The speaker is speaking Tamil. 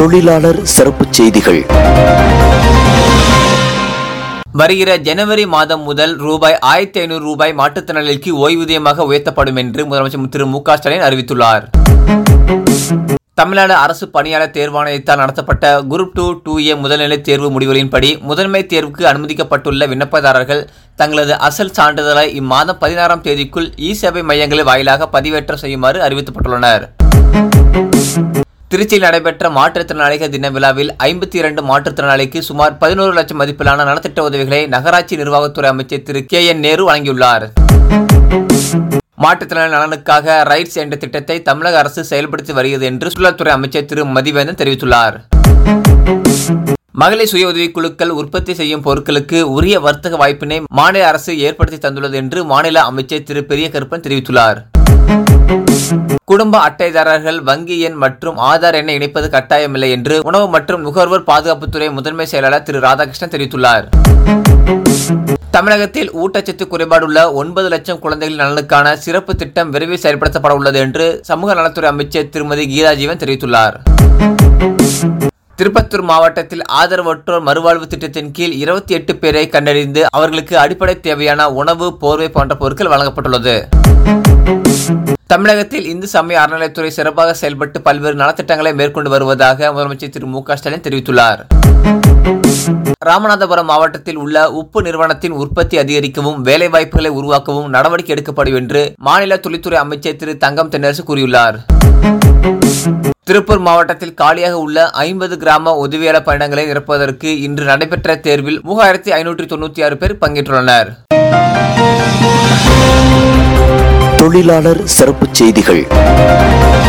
தொழிலாளர் சிறப்புச் செய்திகள் வருகிற ஜனவரி மாதம் முதல் ரூபாய் ஆயிரத்தி ஐநூறு ரூபாய் மாற்றுத்திறனாளிக்கு ஓய்வூதியமாக உயர்த்தப்படும் என்று முதலமைச்சர் திரு மு க ஸ்டாலின் அறிவித்துள்ளார் தமிழ்நாடு அரசு பணியாளர் தேர்வாணையத்தால் நடத்தப்பட்ட குரூப் டூ டூ ஏ முதல்நிலை தேர்வு முடிவுகளின்படி முதன்மை தேர்வுக்கு அனுமதிக்கப்பட்டுள்ள விண்ணப்பதாரர்கள் தங்களது அசல் சான்றிதழை இம்மாதம் பதினாறாம் தேதிக்குள் இ சேவை மையங்களில் வாயிலாக பதிவேற்றம் செய்யுமாறு அறிவிக்கப்பட்டுள்ளனர் திருச்சியில் நடைபெற்ற மாற்றுத்திறனாளிகள் தின விழாவில் ஐம்பத்தி இரண்டு மாற்றுத்திறனாளிக்கு சுமார் பதினோரு லட்சம் மதிப்பிலான நலத்திட்ட உதவிகளை நகராட்சி நிர்வாகத்துறை அமைச்சர் திரு கே என் நேரு வழங்கியுள்ளார் மாற்றுத்திறனாளி நலனுக்காக ரைட்ஸ் என்ற திட்டத்தை தமிழக அரசு செயல்படுத்தி வருகிறது என்று சுற்றுலாத்துறை அமைச்சர் திரு மதிவேந்தன் தெரிவித்துள்ளார் மகளிர் சுய உதவிக் குழுக்கள் உற்பத்தி செய்யும் பொருட்களுக்கு உரிய வர்த்தக வாய்ப்பினை மாநில அரசு ஏற்படுத்தி தந்துள்ளது என்று மாநில அமைச்சர் திரு பெரிய கருப்பன் தெரிவித்துள்ளார் குடும்ப அட்டைதாரர்கள் வங்கி எண் மற்றும் ஆதார் எண்ணை இணைப்பது கட்டாயமில்லை என்று உணவு மற்றும் நுகர்வோர் பாதுகாப்புத்துறை முதன்மை செயலாளர் திரு ராதாகிருஷ்ணன் தெரிவித்துள்ளார் தமிழகத்தில் ஊட்டச்சத்து குறைபாடுள்ள ஒன்பது லட்சம் குழந்தைகளின் நலனுக்கான சிறப்பு திட்டம் விரைவில் செயல்படுத்தப்பட உள்ளது என்று சமூக நலத்துறை அமைச்சர் திருமதி கீதா ஜீவன் தெரிவித்துள்ளார் திருப்பத்தூர் மாவட்டத்தில் ஆதரவற்றோர் மறுவாழ்வு திட்டத்தின் கீழ் இருபத்தி எட்டு பேரை கண்டறிந்து அவர்களுக்கு அடிப்படை தேவையான உணவு போர்வை போன்ற பொருட்கள் வழங்கப்பட்டுள்ளது தமிழகத்தில் இந்து சமய அறநிலைத்துறை சிறப்பாக செயல்பட்டு பல்வேறு நலத்திட்டங்களை மேற்கொண்டு வருவதாக முதலமைச்சர் திரு மு க ஸ்டாலின் தெரிவித்துள்ளார் ராமநாதபுரம் மாவட்டத்தில் உள்ள உப்பு நிறுவனத்தின் உற்பத்தி அதிகரிக்கவும் வேலைவாய்ப்புகளை உருவாக்கவும் நடவடிக்கை எடுக்கப்படும் என்று மாநில தொழில்துறை அமைச்சர் திரு தங்கம் தென்னரசு கூறியுள்ளார் திருப்பூர் மாவட்டத்தில் காலியாக உள்ள ஐம்பது கிராம உதவியாளர் பயணங்களை நிரப்புவதற்கு இன்று நடைபெற்ற தேர்வில் மூவாயிரத்தி ஐநூற்றி தொண்ணூற்றி ஆறு பேர் பங்கேற்றுள்ளனர் தொழிலாளர் சிறப்புச் செய்திகள்